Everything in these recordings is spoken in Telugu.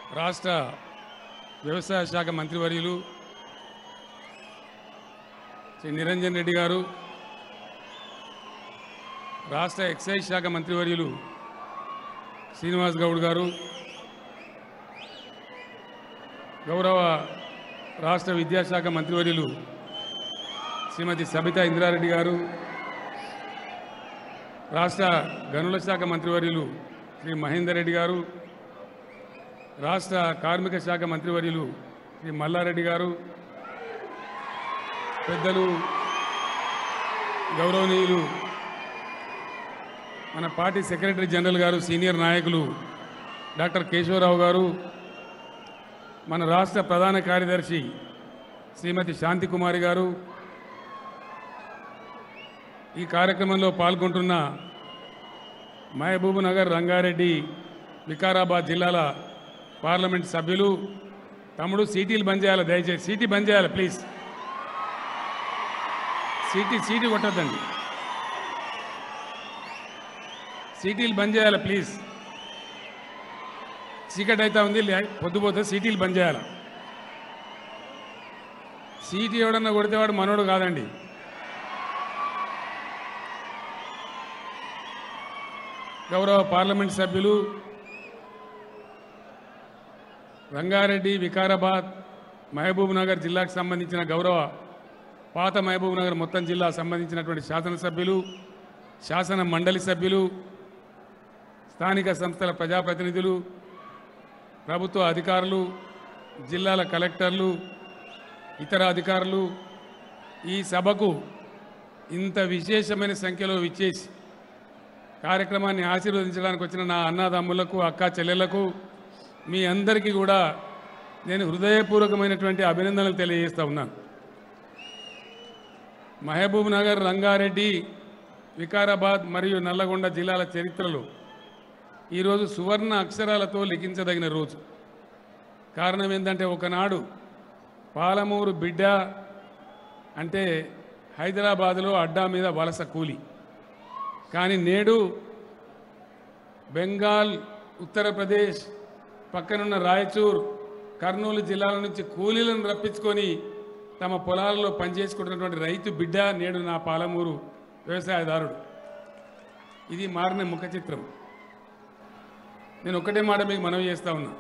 రాష్ట్ర వ్యవసాయ శాఖ మంత్రివర్యులు శ్రీ నిరంజన్ రెడ్డి గారు రాష్ట్ర ఎక్సైజ్ శాఖ మంత్రివర్యులు శ్రీనివాస్ గౌడ్ గారు గౌరవ రాష్ట్ర విద్యాశాఖ మంత్రివర్యులు శ్రీమతి సబితా ఇంద్రారెడ్డి గారు రాష్ట్ర గనుల శాఖ మంత్రివర్యులు శ్రీ మహేందర్ రెడ్డి గారు రాష్ట్ర కార్మిక శాఖ మంత్రివర్యులు శ్రీ మల్లారెడ్డి గారు పెద్దలు గౌరవనీయులు మన పార్టీ సెక్రటరీ జనరల్ గారు సీనియర్ నాయకులు డాక్టర్ కేశవరావు గారు మన రాష్ట్ర ప్రధాన కార్యదర్శి శ్రీమతి శాంతికుమారి గారు ఈ కార్యక్రమంలో పాల్గొంటున్న మహబూబ్ నగర్ రంగారెడ్డి వికారాబాద్ జిల్లాల పార్లమెంట్ సభ్యులు తమ్ముడు సీటీలు బంద్ చేయాలి దయచేసి సీటీ బంద్ చేయాలి ప్లీజ్ సీటీ సీటీ కొట్టద్దండి సీటీలు బంద్ చేయాలి ప్లీజ్ చీకటి అయితే ఉంది లే- పొద్దుపోతే సీటీలు బంద్ చేయాలి సీటీ ఎవడన్నా కొడితే వాడు మనోడు కాదండి గౌరవ పార్లమెంట్ సభ్యులు రంగారెడ్డి వికారాబాద్ మహబూబ్ నగర్ జిల్లాకు సంబంధించిన గౌరవ పాత మహబూబ్ నగర్ మొత్తం జిల్లా సంబంధించినటువంటి శాసనసభ్యులు శాసన మండలి సభ్యులు స్థానిక సంస్థల ప్రజాప్రతినిధులు ప్రభుత్వ అధికారులు జిల్లాల కలెక్టర్లు ఇతర అధికారులు ఈ సభకు ఇంత విశేషమైన సంఖ్యలో విచ్చేసి కార్యక్రమాన్ని ఆశీర్వదించడానికి వచ్చిన నా అన్నదమ్ములకు అక్క చెల్లెళ్లకు మీ అందరికీ కూడా నేను హృదయపూర్వకమైనటువంటి అభినందనలు తెలియజేస్తా ఉన్నాను మహబూబ్ నగర్ రంగారెడ్డి వికారాబాద్ మరియు నల్లగొండ జిల్లాల చరిత్రలో ఈరోజు సువర్ణ అక్షరాలతో లిఖించదగిన రోజు కారణం ఏంటంటే ఒకనాడు పాలమూరు బిడ్డ అంటే హైదరాబాదులో అడ్డా మీద వలస కూలి కానీ నేడు బెంగాల్ ఉత్తరప్రదేశ్ పక్కనున్న రాయచూర్ కర్నూలు జిల్లాల నుంచి కూలీలను రప్పించుకొని తమ పొలాలలో పనిచేసుకుంటున్నటువంటి రైతు బిడ్డ నేడు నా పాలమూరు వ్యవసాయదారుడు ఇది మారిన ముఖ చిత్రం నేను ఒకటే మాట మీకు మనవి చేస్తా ఉన్నా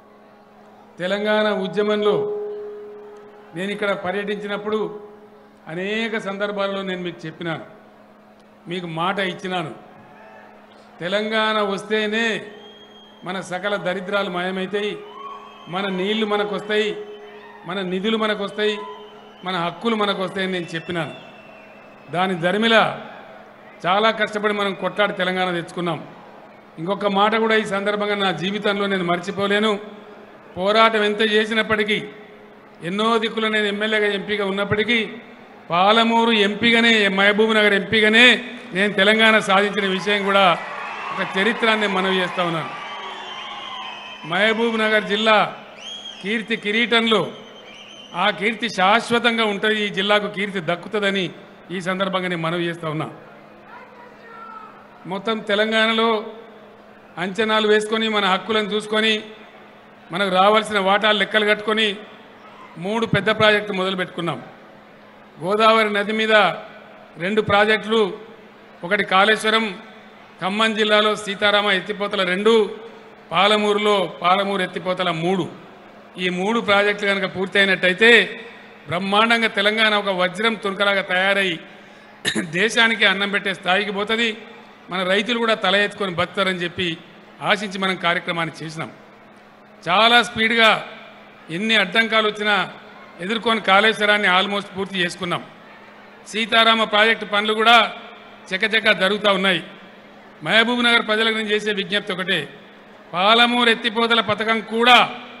తెలంగాణ ఉద్యమంలో నేను ఇక్కడ పర్యటించినప్పుడు అనేక సందర్భాల్లో నేను మీకు చెప్పినాను మీకు మాట ఇచ్చినాను తెలంగాణ వస్తేనే మన సకల దరిద్రాలు మాయమవుతాయి మన నీళ్లు మనకు వస్తాయి మన నిధులు మనకు వస్తాయి మన హక్కులు మనకు వస్తాయని నేను చెప్పినాను దాని ధర్మిల చాలా కష్టపడి మనం కొట్లాడి తెలంగాణ తెచ్చుకున్నాం ఇంకొక మాట కూడా ఈ సందర్భంగా నా జీవితంలో నేను మర్చిపోలేను పోరాటం ఎంత చేసినప్పటికీ ఎన్నో దిక్కులు నేను ఎమ్మెల్యేగా ఎంపీగా ఉన్నప్పటికీ పాలమూరు ఎంపీగానే మహబూబ్ నగర్ ఎంపీగానే నేను తెలంగాణ సాధించిన విషయం కూడా ఒక చరిత్రాన్ని మనవి చేస్తా ఉన్నాను మహబూబ్ నగర్ జిల్లా కీర్తి కిరీటంలో ఆ కీర్తి శాశ్వతంగా ఉంటుంది ఈ జిల్లాకు కీర్తి దక్కుతుందని ఈ సందర్భంగా నేను మనవి చేస్తా ఉన్నా మొత్తం తెలంగాణలో అంచనాలు వేసుకొని మన హక్కులను చూసుకొని మనకు రావాల్సిన వాటాలు లెక్కలు కట్టుకొని మూడు పెద్ద ప్రాజెక్టులు మొదలు పెట్టుకున్నాం గోదావరి నది మీద రెండు ప్రాజెక్టులు ఒకటి కాళేశ్వరం ఖమ్మం జిల్లాలో సీతారామ ఎత్తిపోతల రెండు పాలమూరులో పాలమూరు ఎత్తిపోతల మూడు ఈ మూడు ప్రాజెక్టులు కనుక పూర్తయినట్టయితే బ్రహ్మాండంగా తెలంగాణ ఒక వజ్రం తునకలాగా తయారై దేశానికి అన్నం పెట్టే స్థాయికి పోతుంది మన రైతులు కూడా తల ఎత్తుకొని బతుతారని చెప్పి ఆశించి మనం కార్యక్రమాన్ని చేసినాం చాలా స్పీడ్గా ఎన్ని అడ్డంకాలు వచ్చినా ఎదుర్కొని కాళేశ్వరాన్ని ఆల్మోస్ట్ పూర్తి చేసుకున్నాం సీతారామ ప్రాజెక్టు పనులు కూడా చకచక జరుగుతూ ఉన్నాయి మహబూబ్ నగర్ ప్రజలకు నేను చేసే విజ్ఞప్తి ఒకటే పాలమూరు ఎత్తిపోతల పథకం కూడా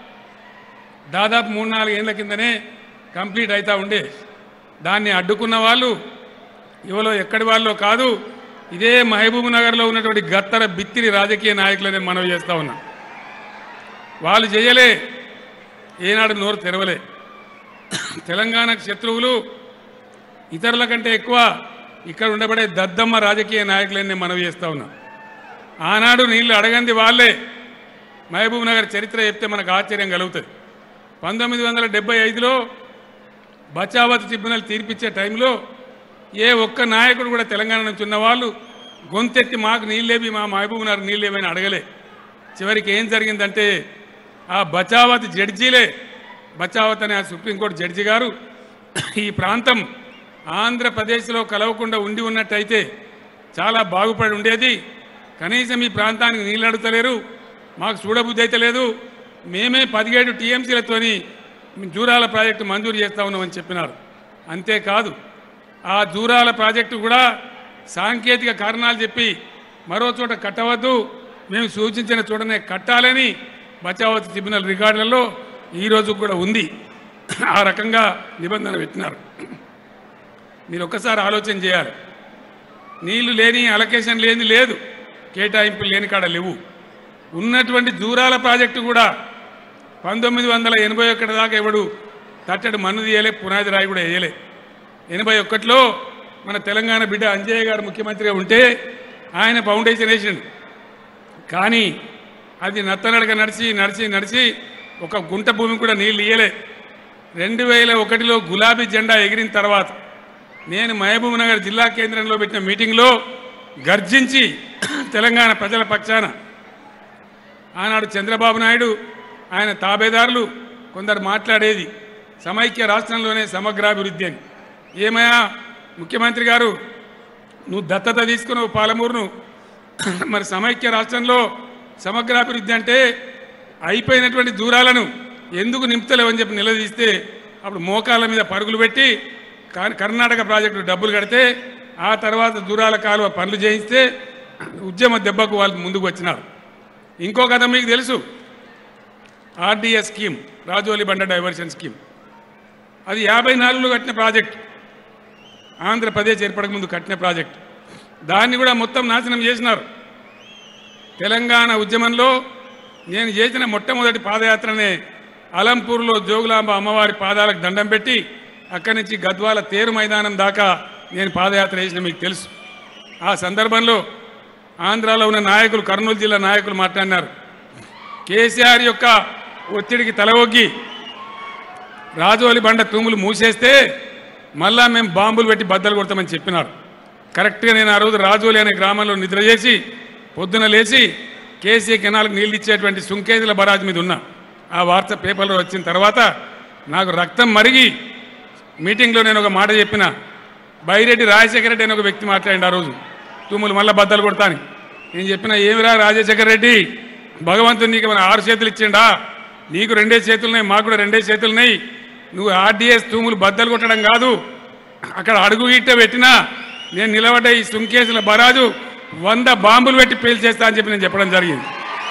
దాదాపు మూడు నాలుగు ఏళ్ళ కిందనే కంప్లీట్ అవుతూ ఉండే దాన్ని అడ్డుకున్న వాళ్ళు ఎవరో ఎక్కడి వాళ్ళో కాదు ఇదే మహబూబ్ నగర్లో ఉన్నటువంటి గత్తర బిత్తిరి రాజకీయ నాయకులనే మనవి చేస్తా ఉన్నా వాళ్ళు చేయలే ఏనాడు నోరు తెరవలే తెలంగాణకు శత్రువులు ఇతరుల కంటే ఎక్కువ ఇక్కడ ఉండబడే దద్దమ్మ రాజకీయ నాయకులని నేను మనవి చేస్తా ఉన్నా ఆనాడు నీళ్లు అడగంది వాళ్ళే మహబూబ్ నగర్ చరిత్ర చెప్తే మనకు ఆశ్చర్యం కలుగుతుంది పంతొమ్మిది వందల డెబ్బై ఐదులో బచావత్ ట్రిబ్యునల్ తీర్పిచ్చే టైంలో ఏ ఒక్క నాయకుడు కూడా తెలంగాణ నుంచి ఉన్నవాళ్ళు గొంతెత్తి మాకు నీళ్ళేవి మా మహబూబ్ నగర్ నీళ్ళేవి అని అడగలే చివరికి ఏం జరిగిందంటే ఆ బచావత్ జడ్జీలే బచావత్ అనే ఆ సుప్రీంకోర్టు జడ్జి గారు ఈ ప్రాంతం ఆంధ్రప్రదేశ్లో కలవకుండా ఉండి ఉన్నట్టయితే చాలా బాగుపడి ఉండేది కనీసం ఈ ప్రాంతానికి నీళ్ళు అడుగుతలేరు మాకు చూడబుద్ధి అయితే లేదు మేమే పదిహేడు టీఎంసీలతోని జూరాల ప్రాజెక్టు మంజూరు చేస్తా ఉన్నామని చెప్పినారు అంతేకాదు ఆ జూరాల ప్రాజెక్టు కూడా సాంకేతిక కారణాలు చెప్పి మరో చోట కట్టవద్దు మేము సూచించిన చోటనే కట్టాలని బచావత్ ట్రిబ్యునల్ రికార్డులలో ఈరోజు కూడా ఉంది ఆ రకంగా నిబంధన పెట్టినారు మీరు ఒక్కసారి ఆలోచన చేయాలి నీళ్లు లేని అలొకేషన్ లేని లేదు కేటాయింపులు లేని కాడ లేవు ఉన్నటువంటి దూరాల ప్రాజెక్టు కూడా పంతొమ్మిది వందల ఎనభై ఒకటి దాకా ఎవడు తట్టడు మన్ను తీయలే పునాది రాయి కూడా వేయలే ఎనభై ఒకటిలో మన తెలంగాణ బిడ్డ అంజయ్య గారు ముఖ్యమంత్రిగా ఉంటే ఆయన ఫౌండేషన్ వేసిండు కానీ అది నత్తనడక నడిచి నడిచి నడిచి ఒక గుంట భూమి కూడా నీళ్ళు ఇయ్యలే రెండు వేల ఒకటిలో గులాబీ జెండా ఎగిరిన తర్వాత నేను మహబూబ్ నగర్ జిల్లా కేంద్రంలో పెట్టిన మీటింగ్లో గర్జించి తెలంగాణ ప్రజల పక్షాన ఆనాడు చంద్రబాబు నాయుడు ఆయన తాబేదారులు కొందరు మాట్లాడేది సమైక్య రాష్ట్రంలోనే సమగ్రాభివృద్ధి అని ఏమయ్యా ముఖ్యమంత్రి గారు నువ్వు దత్తత తీసుకున్నావు పాలమూరును మరి సమైక్య రాష్ట్రంలో సమగ్రాభివృద్ధి అంటే అయిపోయినటువంటి దూరాలను ఎందుకు నింపుతలేవని చెప్పి నిలదీస్తే అప్పుడు మోకాళ్ళ మీద పరుగులు పెట్టి కా- కర్ణాటక ప్రాజెక్టు డబ్బులు కడితే ఆ తర్వాత దూరాల కాలువ పనులు చేయిస్తే ఉద్యమ దెబ్బకు వాళ్ళు ముందుకు వచ్చినారు ఇంకో కథ మీకు తెలుసు ఆర్డీఎస్ స్కీమ్ రాజోలి బండ డైవర్షన్ స్కీమ్ అది యాభై నాలుగులో కట్టిన ప్రాజెక్ట్ ఆంధ్రప్రదేశ్ ఏర్పడక ముందు కట్టిన ప్రాజెక్ట్ దాన్ని కూడా మొత్తం నాశనం చేసినారు తెలంగాణ ఉద్యమంలో నేను చేసిన మొట్టమొదటి పాదయాత్రనే అలంపూర్లో జోగులాంబ అమ్మవారి పాదాలకు దండం పెట్టి అక్కడి నుంచి గద్వాల తేరు మైదానం దాకా నేను పాదయాత్ర చేసిన మీకు తెలుసు ఆ సందర్భంలో ఆంధ్రాలో ఉన్న నాయకులు కర్నూలు జిల్లా నాయకులు మాట్లాడినారు కేసీఆర్ యొక్క ఒత్తిడికి తలవొగ్గి రాజోలి బండ తూములు మూసేస్తే మళ్ళా మేము బాంబులు పెట్టి బద్దలు కొడతామని చెప్పినారు కరెక్ట్గా నేను ఆ రోజు రాజోలి అనే గ్రామంలో నిద్ర చేసి పొద్దున లేచి కేసీ కెనాల్కి నీళ్ళు ఇచ్చేటువంటి సుంకేజీల బరాజ్ మీద ఉన్నా ఆ వార్త పేపర్లో వచ్చిన తర్వాత నాకు రక్తం మరిగి మీటింగ్లో నేను ఒక మాట చెప్పిన బైరెడ్డి రాజశేఖర రెడ్డి అని ఒక వ్యక్తి మాట్లాడిండు ఆ రోజు తూములు మళ్ళీ బద్దలు కొడతాను నేను చెప్పిన ఏమిరా రాజశేఖర రెడ్డి భగవంతుడు నీకు మన ఆరు చేతులు ఇచ్చిండా నీకు రెండే చేతులున్నాయి మాకు కూడా రెండే చేతులున్నాయి నువ్వు ఆర్డీఎస్ తూములు బద్దలు కొట్టడం కాదు అక్కడ అడుగు గిట్ట పెట్టినా నేను నిలబడ్డ ఈ సుంకేసుల బరాజు వంద బాంబులు పెట్టి పేల్చేస్తా అని చెప్పి నేను చెప్పడం జరిగింది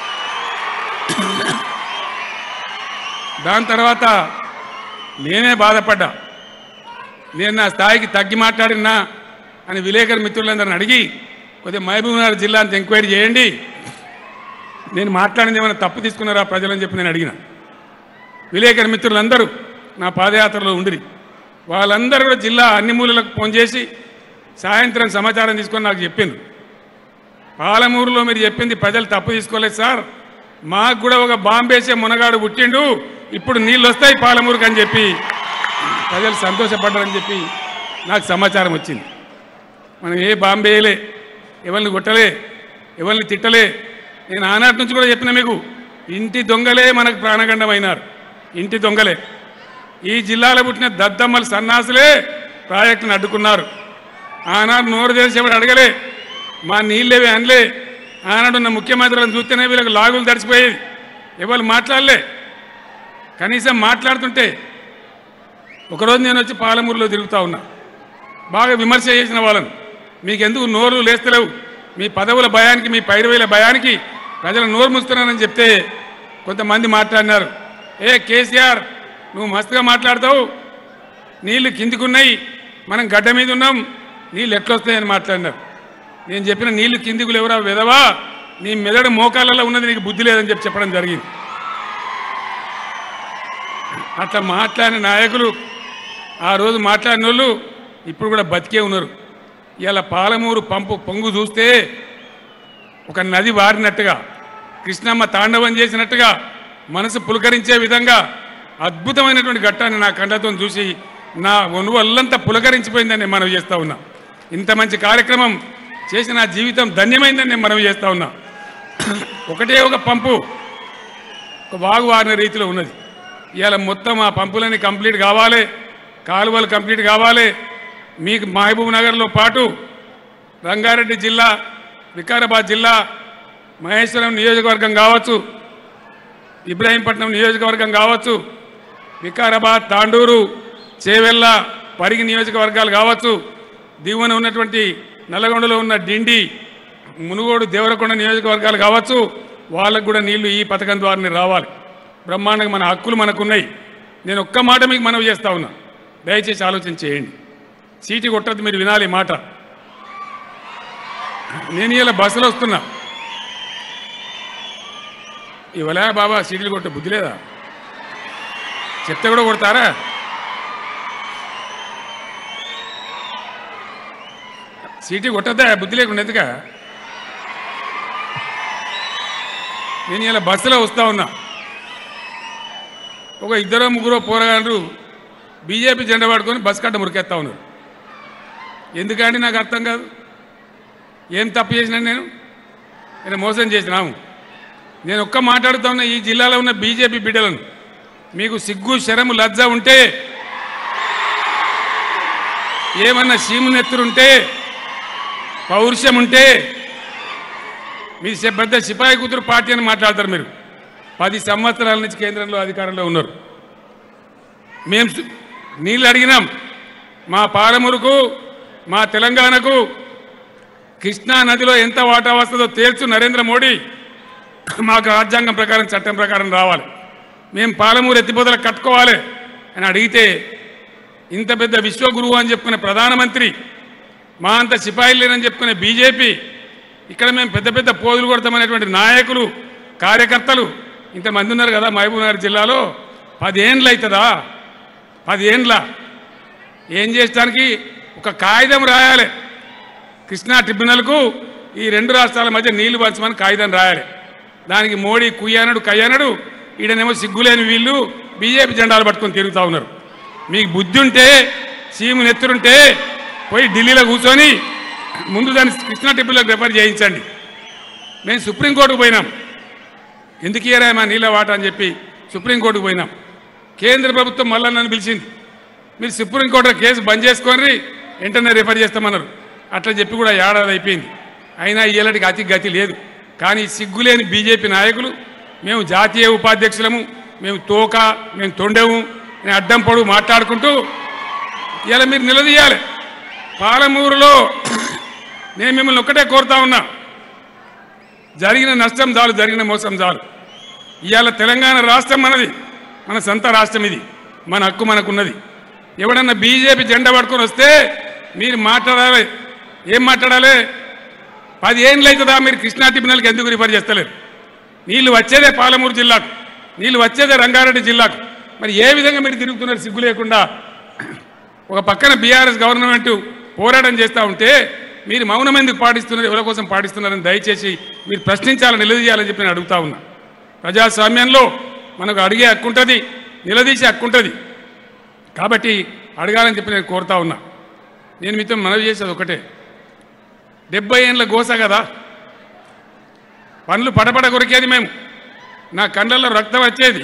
దాని తర్వాత నేనే బాధపడ్డా నేను నా స్థాయికి తగ్గి మాట్లాడినా అని విలేకరు మిత్రులందరిని అడిగి కొద్దిగా మహబూబ్నగర్ జిల్లా అంత ఎంక్వైరీ చేయండి నేను మాట్లాడింది ఏమైనా తప్పు తీసుకున్నారా ప్రజలని చెప్పి నేను అడిగిన విలేకరు మిత్రులందరూ నా పాదయాత్రలో ఉండిరి వాళ్ళందరూ కూడా జిల్లా అన్ని మూలలకు ఫోన్ చేసి సాయంత్రం సమాచారం తీసుకొని నాకు చెప్పింది పాలమూరులో మీరు చెప్పింది ప్రజలు తప్పు తీసుకోలేదు సార్ మాకు కూడా ఒక బాంబేసే మునగాడు పుట్టిండు ఇప్పుడు నీళ్ళు వస్తాయి పాలమూరుకు అని చెప్పి ప్రజలు సంతోషపడ్డారని చెప్పి నాకు సమాచారం వచ్చింది మనం ఏ బాంబేయలే ఎవరిని కొట్టలే ఎవరిని తిట్టలే నేను ఆనాటి నుంచి కూడా చెప్పిన మీకు ఇంటి దొంగలే మనకు ప్రాణగండమైనారు ఇంటి దొంగలే ఈ జిల్లాలో పుట్టిన దద్దమ్మల సన్నాసులే ప్రాజెక్టును అడ్డుకున్నారు ఆనాడు నోరు తెలిసేవాడు అడగలే మా నీళ్ళేవి అనలే ఆనాడు ఉన్న ముఖ్యమంత్రులను చూస్తేనే వీళ్ళకి లాగులు తడిచిపోయేది ఎవరు మాట్లాడలే కనీసం మాట్లాడుతుంటే ఒకరోజు నేను వచ్చి పాలమూరులో తిరుగుతా ఉన్నా బాగా విమర్శ చేసిన వాళ్ళను మీకెందుకు నోరు లేస్తలేవు మీ పదవుల భయానికి మీ పైరువేల భయానికి ప్రజలు నోరు ముస్తున్నానని చెప్తే కొంతమంది మాట్లాడినారు ఏ కేసీఆర్ నువ్వు మస్తుగా మాట్లాడతావు నీళ్లు కిందికున్నాయి మనం గడ్డ మీద ఉన్నాం నీళ్ళు ఎట్లొస్తాయని మాట్లాడినారు నేను చెప్పిన నీళ్లు కిందికి లేవురా విధవా నీ మెదడు మోకాళ్ళలో ఉన్నది నీకు బుద్ధి లేదని చెప్పి చెప్పడం జరిగింది అట్లా మాట్లాడిన నాయకులు ఆ రోజు మాట్లాడిన వాళ్ళు ఇప్పుడు కూడా బతికే ఉన్నారు ఇలా పాలమూరు పంపు పొంగు చూస్తే ఒక నది వారినట్టుగా కృష్ణమ్మ తాండవం చేసినట్టుగా మనసు పులకరించే విధంగా అద్భుతమైనటువంటి ఘట్టాన్ని నా కళ్ళతో చూసి నా ఒనువల్లంతా పులకరించిపోయిందని నేను మనవి చేస్తా ఉన్నా ఇంత మంచి కార్యక్రమం చేసి నా జీవితం ధన్యమైందని నేను మనవి చేస్తా ఉన్నా ఒకటే ఒక పంపు ఒక వాగు వారిన రీతిలో ఉన్నది ఇవాళ మొత్తం ఆ పంపులన్నీ కంప్లీట్ కావాలి కాలువలు కంప్లీట్ కావాలి మీకు మహబూబ్ నగర్లో పాటు రంగారెడ్డి జిల్లా వికారాబాద్ జిల్లా మహేశ్వరం నియోజకవర్గం కావచ్చు ఇబ్రాహీంపట్నం నియోజకవర్గం కావచ్చు వికారాబాద్ తాండూరు చేవెళ్ళ పరిగి నియోజకవర్గాలు కావచ్చు దిగువన ఉన్నటువంటి నల్లగొండలో ఉన్న డిండి మునుగోడు దేవరకొండ నియోజకవర్గాలు కావచ్చు వాళ్ళకు కూడా నీళ్లు ఈ పథకం ద్వారానే రావాలి బ్రహ్మాండంగా మన హక్కులు మనకున్నాయి నేను ఒక్క మాట మీకు మనవి చేస్తా ఉన్నా దయచేసి ఆలోచన చేయండి సీటు కొట్టద్దు మీరు వినాలి ఈ మాట నేను ఇలా బస్సులో వస్తున్నా ఇవలా బాబా సీట్లు కొట్టే బుద్ధి లేదా చెత్త కూడా కొడతారా సీటీ కొట్టద్దా బుద్ధి లేకుండా ఎందుక నేను ఇలా బస్సులో వస్తా ఉన్నా ఒక ఇద్దరో ముగ్గురో పోరగాళ్ళు బీజేపీ జెండా పట్టుకొని బస్ కట్ట మురికేస్తా ఉన్నారు ఎందుకంటే నాకు అర్థం కాదు ఏం తప్పు చేసినా నేను నేను మోసం చేసినాము నేను ఒక్క మాట్లాడుతా ఉన్నా ఈ జిల్లాలో ఉన్న బీజేపీ బిడ్డలను మీకు సిగ్గు శరము లజ్జ ఉంటే ఏమన్నా సీమునెత్తురుంటే పౌరుషం ఉంటే మీ సె- పెద్ద సిపాయి కూతురు పార్టీ అని మాట్లాడతారు మీరు పది సంవత్సరాల నుంచి కేంద్రంలో అధికారంలో ఉన్నారు మేము సు- నీళ్ళు అడిగినాం మా పాలమూరుకు మా తెలంగాణకు కృష్ణా నదిలో ఎంత వాటా వస్తుందో తేల్చు నరేంద్ర మోడీ మాకు రాజ్యాంగం ప్రకారం చట్టం ప్రకారం రావాలి మేము పాలమూరు ఎత్తిపోతల కట్టుకోవాలి అని అడిగితే ఇంత పెద్ద విశ్వగురువు అని చెప్పుకునే ప్రధానమంత్రి మా అంత సిపాయిలు లేరని చెప్పుకునే బీజేపీ ఇక్కడ మేము పెద్ద పెద్ద పోదులు కొడతామనేటువంటి నాయకులు కార్యకర్తలు ఇంతమంది ఉన్నారు కదా మహబూబ్నగర్ జిల్లాలో పదేండ్లు అవుతుందా పదేండ్ల ఏం చేయడానికి ఒక కాగితం రాయాలి కృష్ణా ట్రిబ్యునల్కు ఈ రెండు రాష్ట్రాల మధ్య నీళ్లు పంచమని కాగితం రాయాలి దానికి మోడీ కుయ్యానడు కయ్యానడు ఈడనేమో సిగ్గులేని వీళ్ళు బీజేపీ జెండాలు పట్టుకొని తిరుగుతూ ఉన్నారు మీకు బుద్ధి ఉంటే సీము నెత్తురుంటే పోయి ఢిల్లీలో కూర్చొని ముందు దాన్ని కృష్ణా ట్రిబ్యునల్కి రెఫర్ చేయించండి మేము సుప్రీంకోర్టుకు పోయినాం ఎందుకు ఇయ్యరా మా నీళ్ళ వాట అని చెప్పి సుప్రీంకోర్టుకు పోయినాం కేంద్ర ప్రభుత్వం మళ్ళా నన్ను పిలిచింది మీరు సుప్రీంకోర్టులో కేసు బంద్ చేసుకొని వెంటనే రిఫర్ చేస్తామన్నారు అట్లా చెప్పి కూడా ఏడాది అయిపోయింది అయినా ఇయ్యలటికి అతి గతి లేదు కానీ సిగ్గులేని బీజేపీ నాయకులు మేము జాతీయ ఉపాధ్యక్షులము మేము తోక మేము తొండెము నేను అడ్డం పొడుగు మాట్లాడుకుంటూ ఇలా మీరు నిలదీయాలి పాలమూరులో నేను మిమ్మల్ని ఒక్కటే కోరుతా ఉన్నా జరిగిన నష్టం చాలు జరిగిన మోసం చాలు ఇవాళ తెలంగాణ రాష్ట్రం మనది మన సొంత రాష్ట్రం ఇది మన హక్కు మనకున్నది ఎవడన్నా బీజేపీ జెండా పట్టుకొని వస్తే మీరు మాట్లాడాలి ఏం మాట్లాడాలి పది ఏండ్లు అవుతుందా మీరు కృష్ణా ట్రిబ్యునల్కి ఎందుకు రిఫర్ చేస్తలేరు నీళ్లు వచ్చేదే పాలమూరు జిల్లాకు నీళ్లు వచ్చేదే రంగారెడ్డి జిల్లాకు మరి ఏ విధంగా మీరు తిరుగుతున్నారు సిగ్గు లేకుండా ఒక పక్కన బీఆర్ఎస్ గవర్నమెంట్ పోరాటం చేస్తూ ఉంటే మీరు మౌనం ఎందుకు పాటిస్తున్నారు ఎవరి కోసం పాటిస్తున్నారని దయచేసి మీరు ప్రశ్నించాలని నిలదీయాలని చెప్పి నేను అడుగుతా ఉన్నా ప్రజాస్వామ్యంలో మనకు అడిగే హక్కు ఉంటుంది నిలదీసే హక్కు ఉంటుంది కాబట్టి అడగాలని చెప్పి నేను కోరుతా ఉన్నా నేను మీతో మనవి చేసేది ఒకటే డెబ్బై ఏళ్ళ గోస కదా పనులు పడపడ కొరికేది మేము నా కండ్లలో రక్తం వచ్చేది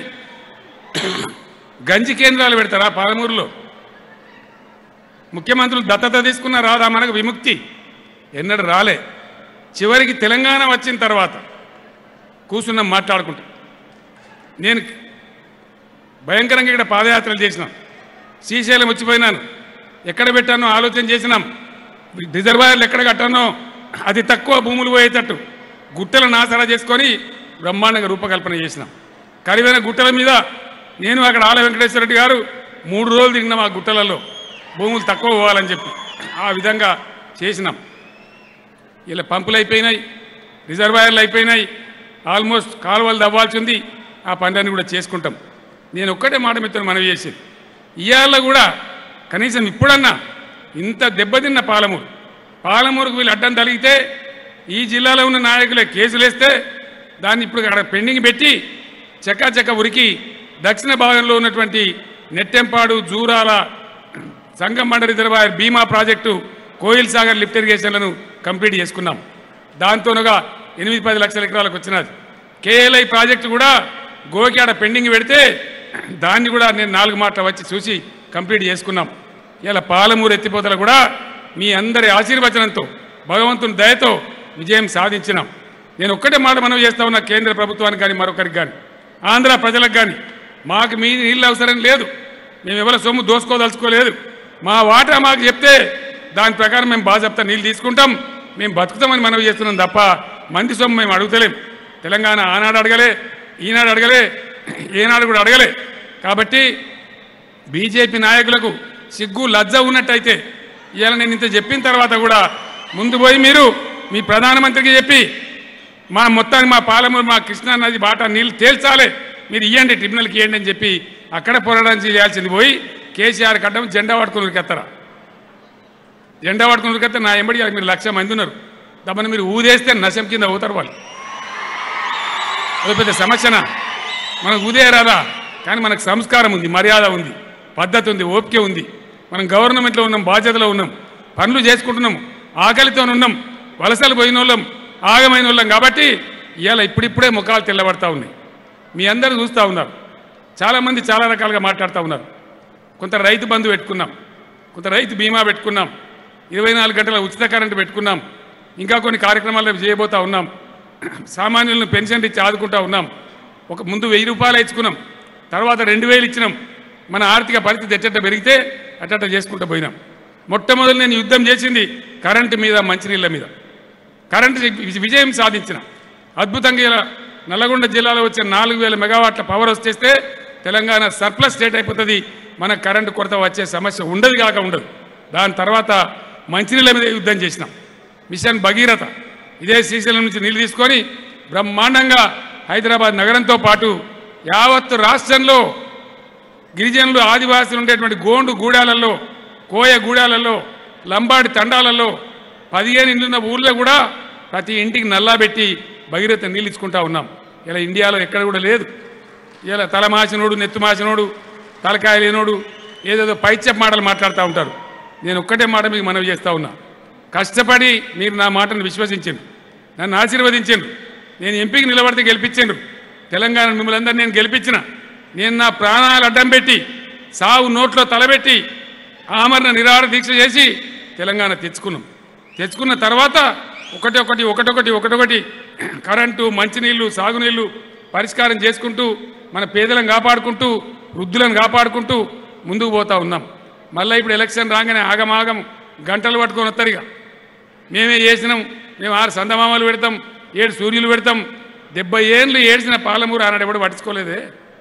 గంజి కేంద్రాలు పెడతారా పాలమూరులో ముఖ్యమంత్రులు దత్తత తీసుకున్న రాదా మనకు విముక్తి ఎన్నడూ రాలే చివరికి తెలంగాణ వచ్చిన తర్వాత కూర్చున్నాం మాట్లాడుకుంటాం నేను భయంకరంగా ఇక్కడ పాదయాత్రలు చేసినాం శ్రీశైలం వచ్చిపోయినాను ఎక్కడ పెట్టానో ఆలోచన చేసినాం రిజర్వాయర్లు ఎక్కడ కట్టానో అది తక్కువ భూములు పోయేటట్టు గుట్టలు నాసరా చేసుకొని బ్రహ్మాండంగా రూపకల్పన చేసినాం కరివైన గుట్టల మీద నేను అక్కడ ఆల వెంకటేశ్వర రెడ్డి గారు మూడు రోజులు తిరిగినాం ఆ గుట్టలలో భూములు తక్కువ పోవాలని చెప్పి ఆ విధంగా చేసినాం ఇలా పంపులు అయిపోయినాయి రిజర్వాయర్లు అయిపోయినాయి ఆల్మోస్ట్ కాలువలు దవ్వాల్సి ఉంది ఆ పనులన్నీ కూడా చేసుకుంటాం నేను ఒక్కటే మాట మిత్రులు మనవి చేసేది ఇవాళ కూడా కనీసం ఇప్పుడన్నా ఇంత దెబ్బతిన్న పాలమూరు పాలమూరుకు వీళ్ళు అడ్డం తగిలితే ఈ జిల్లాలో ఉన్న నాయకులే కేసులు వేస్తే దాన్ని ఇప్పుడు అక్కడ పెండింగ్ పెట్టి చెక్క చెక్క ఉరికి దక్షిణ భాగంలో ఉన్నటువంటి నెట్టెంపాడు జూరాల సంగమండ reservoir Bhima project Koil Sagar lift ఇరిగేషన్లను కంప్లీట్ చేసుకున్నాం దాంతోనుగా ఎనిమిది పది లక్షల ఎకరాలకు వచ్చినది కేఎల్ఐ ప్రాజెక్టు కూడా గోకియాడ పెండింగ్ పెడితే దాన్ని కూడా నేను నాలుగు మాటలు వచ్చి చూసి కంప్లీట్ చేసుకున్నాం ఇలా పాలమూరు ఎత్తిపోతలు కూడా మీ అందరి ఆశీర్వచనంతో భగవంతుని దయతో విజయం సాధించినాం నేను ఒక్కటే మాట మనం చేస్తా ఉన్నా కేంద్ర ప్రభుత్వానికి కానీ మరొకరికి కానీ ఆంధ్ర ప్రజలకు కానీ మాకు మీ నీళ్ళు అవసరం లేదు మేము ఎవరి సొమ్ము దోసుకోదలుచుకోలేదు మా వాటా మాకు చెప్తే దాని ప్రకారం మేము బాగా చెప్తా నీళ్ళు తీసుకుంటాం మేము బతుకుతామని మనవి చేస్తున్నాం తప్ప మంది సొమ్ము మేము అడుగుతలేం తెలంగాణ ఆనాడు అడగలే ఈనాడు అడగలే ఏనాడు కూడా అడగలే కాబట్టి బీజేపీ నాయకులకు సిగ్గు లజ్జ ఉన్నట్టయితే ఇవాళ నేను ఇంత చెప్పిన తర్వాత కూడా ముందు పోయి మీరు మీ ప్రధానమంత్రికి చెప్పి మా మొత్తానికి మా పాలమూరు మా కృష్ణా నది బాట నీళ్ళు తేల్చాలి మీరు ఇవ్వండి ట్రిబ్యునల్కి ఇవ్వండి అని చెప్పి అక్కడ పోరాటం చేయాల్సింది పోయి కేసీఆర్ కట్టం జెండా పట్టుకుని ఉరికెత్తారా జెండా పట్టుకుని ఉరికెత్తే నా ఎంబడి ఇవాళ మీరు లక్ష మంది ఉన్నారు దమ్మని మీరు ఊదేస్తే నశం కింద అవుతారు వాళ్ళు అది పెద్ద సమస్యనా మనకు ఊదే రాదా కానీ మనకు సంస్కారం ఉంది మర్యాద ఉంది పద్ధతి ఉంది ఓపిక ఉంది మనం గవర్నమెంట్లో ఉన్నాం బాధ్యతలో ఉన్నాం పనులు చేసుకుంటున్నాం ఆకలితో ఉన్నాం వలసలు పోయిన వాళ్ళం ఆగమైన వాళ్ళం కాబట్టి ఇవాళ ఇప్పుడిప్పుడే ముఖాలు తెల్లబడతా ఉన్నాయి మీ అందరూ చూస్తూ ఉన్నారు చాలామంది చాలా రకాలుగా మాట్లాడుతూ ఉన్నారు కొంత రైతు బంధు పెట్టుకున్నాం కొంత రైతు బీమా పెట్టుకున్నాం ఇరవై నాలుగు గంటల ఉచిత కరెంటు పెట్టుకున్నాం ఇంకా కొన్ని కార్యక్రమాలు రేపు చేయబోతా ఉన్నాం సామాన్యులను పెన్షన్ ఇచ్చి ఆదుకుంటా ఉన్నాం ఒక ముందు వెయ్యి రూపాయలు ఇచ్చుకున్నాం తర్వాత రెండు వేలు ఇచ్చినాం మన ఆర్థిక పరిస్థితి ఎట్టట పెరిగితే అట్టట చేసుకుంటూ పోయినాం మొట్టమొదటి నేను యుద్ధం చేసింది కరెంటు మీద మంచినీళ్ళ మీద కరెంటు వి- విజయం సాధించిన అద్భుతంగా ఇలా నల్లగొండ జిల్లాలో వచ్చే నాలుగు వేల మెగావాట్ల పవర్ వచ్చేస్తే తెలంగాణ సర్ప్లస్ స్టేట్ అయిపోతుంది మన కరెంటు కొరత వచ్చే సమస్య ఉండదు కాక ఉండదు దాని తర్వాత మంచినీళ్ళ మీద యుద్ధం చేసినాం మిషన్ భగీరథ ఇదే శ్రీశైలం నుంచి నీళ్ళు తీసుకొని బ్రహ్మాండంగా హైదరాబాద్ నగరంతో పాటు యావత్తు రాష్ట్రంలో గిరిజనులు ఆదివాసులు ఉండేటువంటి గోండు గూడాలలో కోయ గూడాలలో లంబాడి తండాలలో పదిహేను ఇండ్లున్న ఊర్లో కూడా ప్రతి ఇంటికి నల్లా పెట్టి భగీరథ నీళ్ళు ఇచ్చుకుంటా ఉన్నాం ఇలా ఇండియాలో ఎక్కడ కూడా లేదు ఇలా తలమాసినోడు నెత్తుమాసినోడు తలకాయ లేనోడు ఏదేదో పైచెప్ మాటలు మాట్లాడుతూ ఉంటారు నేను ఒక్కటే మాట మీకు మనవి చేస్తా ఉన్నా కష్టపడి మీరు నా మాటను విశ్వసించిండు నన్ను ఆశీర్వదించిండు నేను ఎంపీకి నిలబడితే గెలిపించిండు తెలంగాణ మిమ్మల్ని అందరినీ నేను గెలిపించిన నేను నా ప్రాణాలు అడ్డం పెట్టి సావు నోట్లో తలబెట్టి ఆమరణ నిరాహార దీక్ష చేసి తెలంగాణ తెచ్చుకున్నాం తెచ్చుకున్న తర్వాత ఒకటి ఒకటి ఒకటొకటి ఒకటొకటి కరెంటు మంచినీళ్ళు సాగునీళ్ళు పరిష్కారం చేసుకుంటూ మన పేదలను కాపాడుకుంటూ వృద్ధులను కాపాడుకుంటూ ముందుకు పోతా ఉన్నాం మళ్ళీ ఇప్పుడు ఎలక్షన్ రాగానే ఆగమాగం గంటలు పట్టుకొని వస్తారు ఇక మేమే చేసినాం మేము ఆరు సందమామలు పెడతాం ఏడు సూర్యులు పెడతాం డెబ్బై ఏళ్ళు ఏడ్చిన పాలమూరు ఆనాడు ఎవడు పట్టించుకోలేదే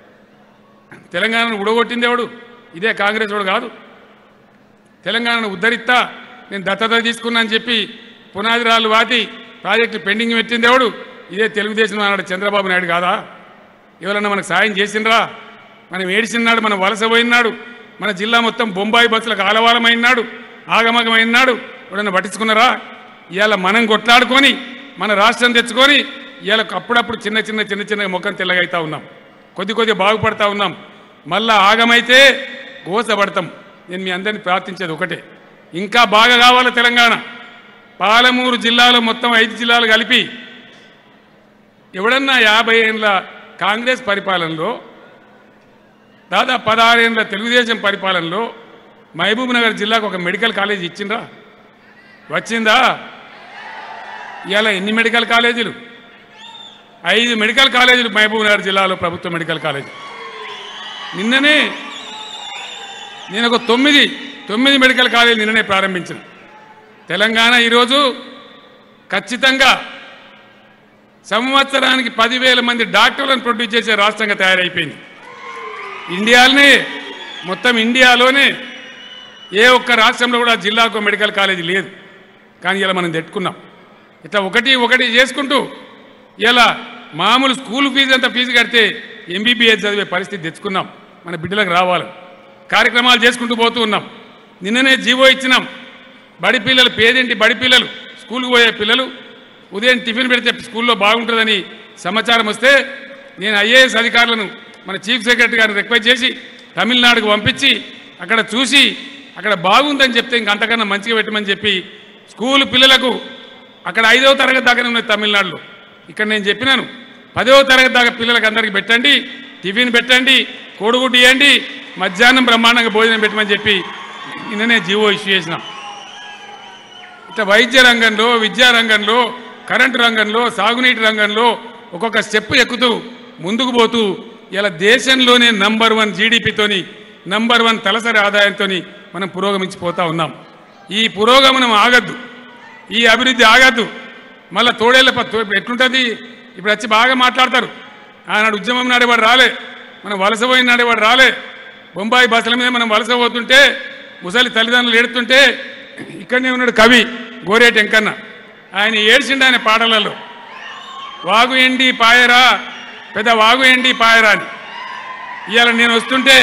తెలంగాణను ఉడగొట్టింది ఎవడు ఇదే కాంగ్రెస్ వాడు కాదు తెలంగాణను ఉద్ధరిస్తా నేను దత్తత తీసుకున్నా అని చెప్పి పునాది రాళ్ళు వాతి ప్రాజెక్టు పెండింగ్ పెట్టింది ఎవడు ఇదే తెలుగుదేశం అన్నాడు చంద్రబాబు నాయుడు కాదా ఎవరన్నా మనకు సాయం చేసిండ్రా మనం ఏడిచిన్నాడు మనం వలస పోయినాడు మన జిల్లా మొత్తం బొంబాయి బస్సులకు ఆలవాలమైనాడు ఆగమగమైనాడు ఎవడన్నా పట్టించుకున్నారా ఇవాళ మనం కొట్లాడుకొని మన రాష్ట్రం తెచ్చుకొని ఇవాళ అప్పుడప్పుడు చిన్న చిన్న చిన్న చిన్న ముఖం తెల్లగైతా ఉన్నాం కొద్ది కొద్ది బాగుపడతా ఉన్నాం మళ్ళా ఆగమైతే గోసపడతాం నేను మీ అందరిని ప్రార్థించేది ఒకటే ఇంకా బాగా కావాలి తెలంగాణ పాలమూరు జిల్లాలో మొత్తం ఐదు జిల్లాలు కలిపి ఎవడన్నా యాభై ఏళ్ళ కాంగ్రెస్ పరిపాలనలో దాదాపు పదహారేళ్ళ తెలుగుదేశం పరిపాలనలో మహబూబ్ నగర్ జిల్లాకు ఒక మెడికల్ కాలేజ్ ఇచ్చిండ్రా వచ్చిందా ఇవాళ ఎన్ని మెడికల్ కాలేజీలు ఐదు మెడికల్ కాలేజీలు మహబూబ్ నగర్ జిల్లాలో ప్రభుత్వ మెడికల్ కాలేజీ నిన్ననే నేను ఒక తొమ్మిది తొమ్మిది మెడికల్ కాలేజీ నిన్ననే ప్రారంభించిన తెలంగాణ ఈరోజు ఖచ్చితంగా సంవత్సరానికి పదివేల మంది డాక్టర్లను ప్రొడ్యూస్ చేసే రాష్ట్రంగా తయారైపోయింది ఇండియాలోనే మొత్తం ఇండియాలోనే ఏ ఒక్క రాష్ట్రంలో కూడా జిల్లాకు మెడికల్ కాలేజీ లేదు కానీ ఇలా మనం తెట్టుకున్నాం ఇట్లా ఒకటి ఒకటి చేసుకుంటూ ఇలా మామూలు స్కూల్ ఫీజు అంత ఫీజు కడితే ఎంబీబీఎస్ చదివే పరిస్థితి తెచ్చుకున్నాం మన బిడ్డలకు రావాలి కార్యక్రమాలు చేసుకుంటూ పోతూ ఉన్నాం నిన్ననే జీవో ఇచ్చినాం బడి పిల్లలు పేదింటి బడి పిల్లలు స్కూల్కి పోయే పిల్లలు ఉదయం టిఫిన్ పెడితే స్కూల్లో బాగుంటుందని సమాచారం వస్తే నేను ఐఏఎస్ అధికారులను మన చీఫ్ సెక్రటరీ గారిని రిక్వెస్ట్ చేసి తమిళనాడుకు పంపించి అక్కడ చూసి అక్కడ బాగుందని చెప్తే ఇంక అంతకన్నా మంచిగా పెట్టమని చెప్పి స్కూల్ పిల్లలకు అక్కడ ఐదవ తరగతి దాకానే ఉన్నది తమిళనాడులో ఇక్కడ నేను చెప్పినాను పదవ తరగతి దాకా పిల్లలకు అందరికీ పెట్టండి టిఫిన్ పెట్టండి కోడిగుడ్డు ఇవ్వండి మధ్యాహ్నం బ్రహ్మాండంగా భోజనం పెట్టమని చెప్పి నిన్ననే జీవో ఇష్యూ చేసినాం ఇట్లా వైద్య రంగంలో విద్యా రంగంలో కరెంటు రంగంలో సాగునీటి రంగంలో ఒక్కొక్క స్టెప్ ఎక్కుతూ ముందుకు పోతూ ఇలా దేశంలోనే నంబర్ వన్ జీడిపితోని నంబర్ వన్ తలసరి ఆదాయంతో మనం పురోగమించిపోతా ఉన్నాం ఈ పురోగమనం ఆగద్దు ఈ అభివృద్ధి ఆగద్దు మళ్ళీ తోడేళ్ళ ప- తో- ఇప్పుడు ఎట్లుంటుంది ఇప్పుడు వచ్చి బాగా మాట్లాడతారు ఆనాడు ఉద్యమం నాడేవాడు రాలే మనం వలస పోయిన నాడేవాడు రాలే బొంబాయి బస్సుల మీద మనం వలస పోతుంటే ముసలి తల్లిదండ్రులు ఏడుతుంటే ఇక్కడనే ఉన్నాడు కవి గోరేటి వెంకన్న ఆయన ఏడ్చిండు ఆయన పాటలలో వాగు ఎండి పాయరా పెద్ద వాగు ఎండి పాయరా అని ఇవాళ నేను వస్తుంటే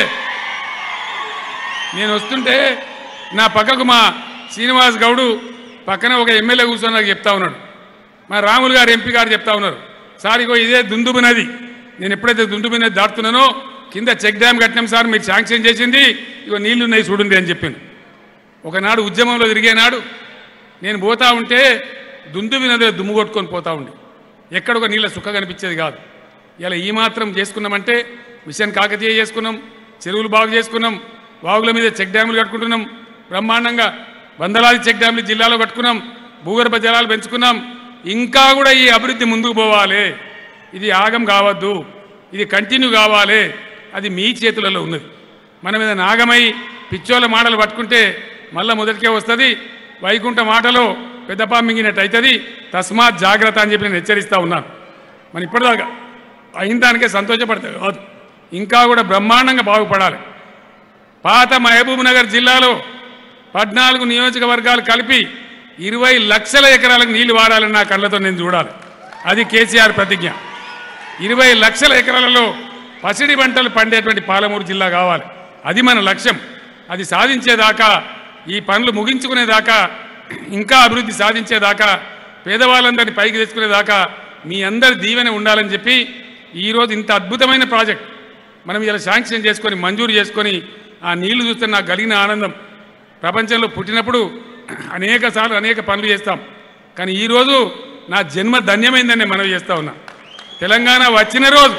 నేను వస్తుంటే నా పక్కకు మా శ్రీనివాస్ గౌడు పక్కన ఒక ఎమ్మెల్యే కూర్చొని నాకు చెప్తా ఉన్నాడు మా రాములు గారు ఎంపీ గారు చెప్తా ఉన్నారు సార్ ఇగో ఇదే దుందుబు నది నేను ఎప్పుడైతే దుందుబు నది దాటుతున్నానో కింద చెక్ డ్యామ్ కట్టినాం సార్ మీరు శాంక్షన్ చేసింది ఇగో నీళ్లు ఉన్నాయి చూడండి అని చెప్పింది ఒకనాడు ఉద్యమంలో తిరిగేనాడు నేను పోతా ఉంటే దుందుబి నదిలో దుమ్ము కొట్టుకొని పోతా ఉండి ఎక్కడ ఒక నీళ్ళ సుఖ కనిపించేది కాదు ఇలా ఈ మాత్రం చేసుకున్నామంటే మిషన్ కాకతీయ చేసుకున్నాం చెరువులు బాగు చేసుకున్నాం వాగుల మీద చెక్ డ్యాములు కట్టుకుంటున్నాం బ్రహ్మాండంగా వందలాది చెక్ డ్యాములు జిల్లాలో కట్టుకున్నాం భూగర్భ జలాలు పెంచుకున్నాం ఇంకా కూడా ఈ అభివృద్ధి ముందుకు పోవాలి ఇది ఆగం కావద్దు ఇది కంటిన్యూ కావాలి అది మీ చేతులలో ఉన్నది మన మీద నాగమై పిచ్చోళ్ళ మాటలు పట్టుకుంటే మళ్ళా మొదటికే వస్తుంది వైకుంఠ మాటలో పెద్దపా మింగినట్టు అవుతుంది తస్మాత్ జాగ్రత్త అని చెప్పి నేను హెచ్చరిస్తా ఉన్నాను మన ఇప్పటిదాకా అయిన దానికే సంతోషపడతాయి కాదు ఇంకా కూడా బ్రహ్మాండంగా బాగుపడాలి పాత మహబూబ్ నగర్ జిల్లాలో పద్నాలుగు నియోజకవర్గాలు కలిపి ఇరవై లక్షల ఎకరాలకు నీళ్లు వాడాలని నా కళ్ళతో నేను చూడాలి అది కేసీఆర్ ప్రతిజ్ఞ ఇరవై లక్షల ఎకరాలలో పసిడి పంటలు పండేటువంటి పాలమూరు జిల్లా కావాలి అది మన లక్ష్యం అది సాధించేదాకా ఈ పనులు ముగించుకునేదాకా ఇంకా అభివృద్ధి సాధించేదాకా పేదవాళ్ళందరినీ పైకి తెచ్చుకునేదాకా మీ అందరి దీవెన ఉండాలని చెప్పి ఈరోజు ఇంత అద్భుతమైన ప్రాజెక్ట్ మనం ఇలా శాంక్షన్ చేసుకొని మంజూరు చేసుకొని ఆ నీళ్లు చూస్తే నాకు కలిగిన ఆనందం ప్రపంచంలో పుట్టినప్పుడు అనేక సార్లు అనేక పనులు చేస్తాం కానీ ఈరోజు నా జన్మ ధన్యమైందని నేను మనవి చేస్తా ఉన్నా తెలంగాణ వచ్చిన రోజు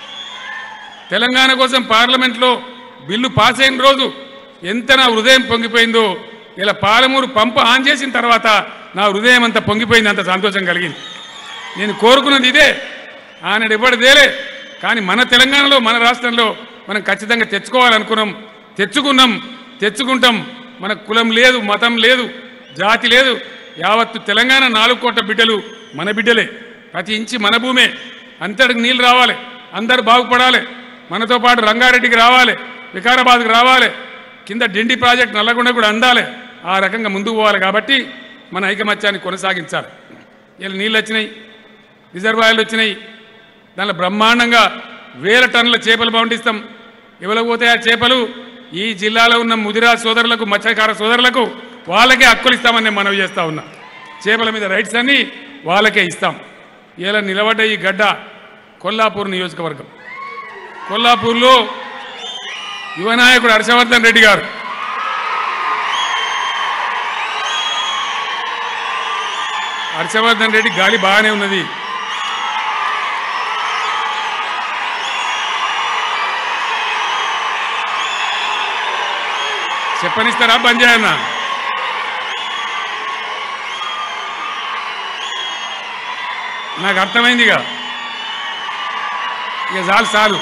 తెలంగాణ కోసం పార్లమెంట్లో బిల్లు పాస్ అయిన రోజు ఎంత నా హృదయం పొంగిపోయిందో ఇలా పాలమూరు పంపు ఆన్ చేసిన తర్వాత నా హృదయం అంత పొంగిపోయింది అంత సంతోషం కలిగింది నేను కోరుకున్నది ఇదే ఆనాడు ఇవ్వడదేలే కానీ మన తెలంగాణలో మన రాష్ట్రంలో మనం ఖచ్చితంగా తెచ్చుకోవాలనుకున్నాం తెచ్చుకున్నాం తెచ్చుకుంటాం మన కులం లేదు మతం లేదు జాతి లేదు యావత్తు తెలంగాణ నాలుగు కోట్ల బిడ్డలు మన బిడ్డలే ప్రతి ఇంచి మన భూమే అంతటికి నీళ్ళు రావాలి అందరు బాగుపడాలి మనతో పాటు రంగారెడ్డికి రావాలి వికారాబాద్కి రావాలి కింద డిండి ప్రాజెక్ట్ నల్లగొండ కూడా అందాలి ఆ రకంగా ముందుకు పోవాలి కాబట్టి మన ఐకమత్యాన్ని కొనసాగించాలి ఇలా నీళ్ళు వచ్చినాయి రిజర్వాయర్లు వచ్చినాయి దానిలో బ్రహ్మాండంగా వేల టన్నుల చేపలు పండిస్తాం ఎవరికి పోతాయి ఆ చేపలు ఈ జిల్లాలో ఉన్న ముదిరా సోదరులకు మత్స్యకార సోదరులకు వాళ్ళకే హక్కులు ఇస్తామని నేను మనవి చేస్తా ఉన్నా చేపల మీద రైట్స్ అన్ని వాళ్ళకే ఇస్తాం ఇలా నిలబడ్డ ఈ గడ్డ కొల్లాపూర్ నియోజకవర్గం కొల్లాపూర్లో యువనాయకుడు హర్షవర్ధన్ రెడ్డి గారు హర్షవర్ధన్ రెడ్డి గాలి బాగానే ఉన్నది చెప్పనిస్తారా బంద్ చేయన్నా నాకు అర్థమైంది ఇక ఇక చాలు చాలు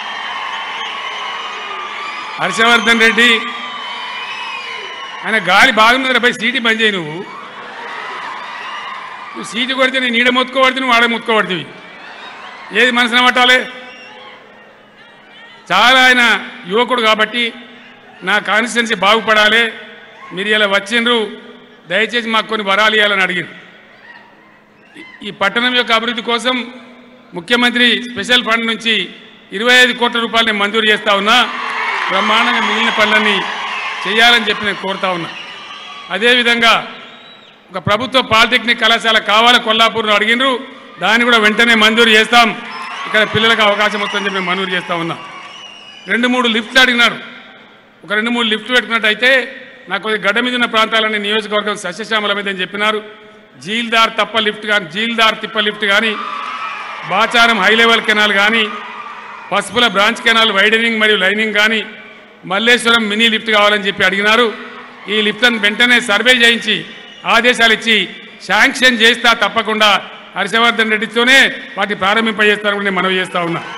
హర్షవర్ధన్ రెడ్డి ఆయన గాలి బాగున్నది పోయి సీటు బంద్ చేయి నువ్వు నువ్వు సీటు కొడితే నేను నీడ మొత్తుకోబడితే నువ్వు ఆడ మొత్తుకోబడుతుంది ఏది మనసున పట్టాలి చాలా ఆయన యువకుడు కాబట్టి నా కాన్స్టిట్యున్సీ బాగుపడాలి మీరు ఇలా వచ్చిండ్రు దయచేసి మాకు కొన్ని వరాలు ఇవ్వాలని అడిగారు ఈ- ఈ పట్టణం యొక్క అభివృద్ధి కోసం ముఖ్యమంత్రి స్పెషల్ ఫండ్ నుంచి ఇరవై ఐదు కోట్ల రూపాయలు నేను మంజూరు చేస్తా ఉన్నా బ్రహ్మాండంగా మిగిలిన పనులన్నీ చేయాలని చెప్పి నేను కోరుతా ఉన్నా అదేవిధంగా ఒక ప్రభుత్వ పాలిటెక్నిక్ కళాశాల కావాలి కొల్లాపూర్లో అడిగినరు దాన్ని కూడా వెంటనే మంజూరు చేస్తాం ఇక్కడ పిల్లలకు అవకాశం వస్తుందని చెప్పి మంజూరు చేస్తా ఉన్నాం రెండు మూడు లిఫ్ట్లు అడిగినాడు ఒక రెండు మూడు లిఫ్ట్లు పెట్టుకున్నట్టయితే నాకు కొద్దిగా గడ్డ మీద ఉన్న ప్రాంతాలన్నీ నియోజకవర్గం సస్యశ్యామల మీద అని చెప్పినారు జీల్దార్ తప్ప లిఫ్ట్ కానీ జీల్దార్ తిప్ప లిఫ్ట్ కానీ బాచారం హై లెవెల్ కెనాల్ కానీ పసుపుల బ్రాంచ్ కెనాల్ వైడనింగ్ మరియు లైనింగ్ కానీ మల్లేశ్వరం మినీ లిఫ్ట్ కావాలని చెప్పి అడిగినారు ఈ లిఫ్ట్ను వెంటనే సర్వే చేయించి ఆదేశాలు ఇచ్చి శాంక్షన్ చేస్తా తప్పకుండా హర్షవర్ధన్ రెడ్డితోనే వాటి ప్రారంభింపజేస్తారని నేను మనవి చేస్తా ఉన్నా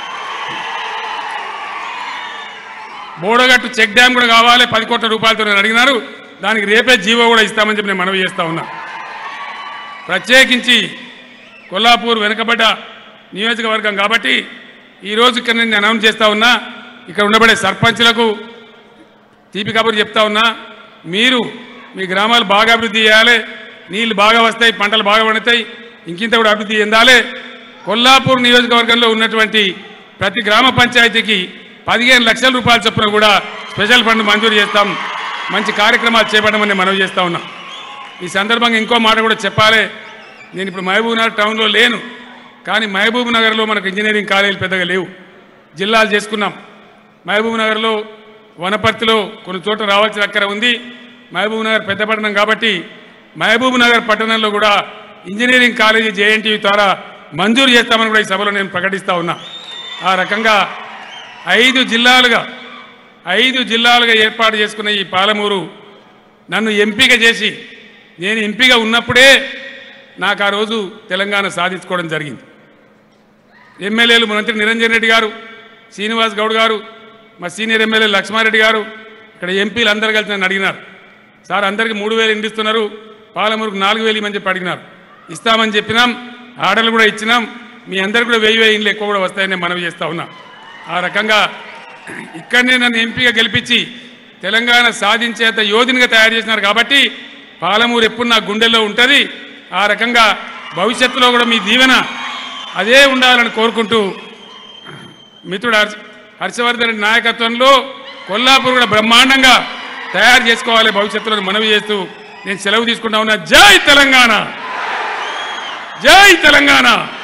బోడగట్టు చెక్ డ్యామ్ కూడా కావాలి పది కోట్ల రూపాయలతో నేను అడిగినారు దానికి రేపే జీవో కూడా ఇస్తామని చెప్పి నేను మనవి చేస్తా ఉన్నా ప్రత్యేకించి కొల్లాపూర్ వెనుకబడ్డ నియోజకవర్గం కాబట్టి ఈరోజు ఇక్కడ నేను అనౌన్స్ చేస్తా ఉన్నా ఇక్కడ ఉండబడే సర్పంచ్లకు తీపి కబురు చెప్తా ఉన్నా మీరు మీ గ్రామాలు బాగా అభివృద్ధి చేయాలి నీళ్లు బాగా వస్తాయి పంటలు బాగా పండుతాయి ఇంకింత కూడా అభివృద్ధి చెందాలి కొల్లాపూర్ నియోజకవర్గంలో ఉన్నటువంటి ప్రతి గ్రామ పంచాయతీకి పదిహేను లక్షల రూపాయల చొప్పున కూడా స్పెషల్ ఫండ్ మంజూరు చేస్తాం మంచి కార్యక్రమాలు చేపట్టమని మనవి చేస్తా ఉన్నాం ఈ సందర్భంగా ఇంకో మాట కూడా చెప్పాలి నేను ఇప్పుడు మహబూబ్ నగర్ టౌన్లో లేను కానీ మహబూబ్ నగర్లో మనకు ఇంజనీరింగ్ కాలేజీలు పెద్దగా లేవు జిల్లాలు చేసుకున్నాం మహబూబ్ నగర్లో వనపర్తిలో కొన్ని చోట్ల రావాల్సిన అక్కర ఉంది మహబూబ్ నగర్ పెద్ద పట్టణం కాబట్టి మహబూబ్ నగర్ పట్టణంలో కూడా ఇంజనీరింగ్ కాలేజీ జేఎన్టీయూ ద్వారా మంజూరు చేస్తామని కూడా ఈ సభలో నేను ప్రకటిస్తా ఉన్నా ఆ రకంగా ఐదు జిల్లాలుగా ఐదు జిల్లాలుగా ఏర్పాటు చేసుకున్న ఈ పాలమూరు నన్ను ఎంపిక చేసి నేను ఎంపిక ఉన్నప్పుడే నాకు ఆ రోజు తెలంగాణ సాధించుకోవడం జరిగింది ఎమ్మెల్యేలు మంత్రి నిరంజన్ రెడ్డి గారు శ్రీనివాస్ గౌడ్ గారు మా సీనియర్ ఎమ్మెల్యే లక్ష్మారెడ్డి గారు ఇక్కడ ఎంపీలు అందరు కలిసి నన్ను అడిగినారు సార్ అందరికి మూడు వేలు ఇండిస్తున్నారు పాలమూరుకు నాలుగు వేలు ఇవ్వమని చెప్పి అడిగినారు ఇస్తామని చెప్పినాం ఆర్డర్లు కూడా ఇచ్చినాం మీ అందరికి కూడా వెయ్యి వెయ్యి ఇండ్లు ఎక్కువ కూడా వస్తాయని నేను మనవి చేస్తా ఉన్నా ఆ రకంగా ఇక్కడనే నన్ను ఎంపీగా గెలిపించి తెలంగాణ సాధించేంత యోధునిగా తయారు చేసినారు కాబట్టి పాలమూరు ఎప్పుడు నా గుండెల్లో ఉంటుంది ఆ రకంగా భవిష్యత్తులో కూడా మీ దీవెన అదే ఉండాలని కోరుకుంటూ మిత్రుడు హర్ష హర్షవర్ధన్ రెడ్డి నాయకత్వంలో కొల్లాపూర్ కూడా బ్రహ్మాండంగా తయారు చేసుకోవాలి భవిష్యత్తులో మనవి చేస్తూ నేను సెలవు తీసుకుంటా ఉన్నా జై తెలంగాణ జై తెలంగాణ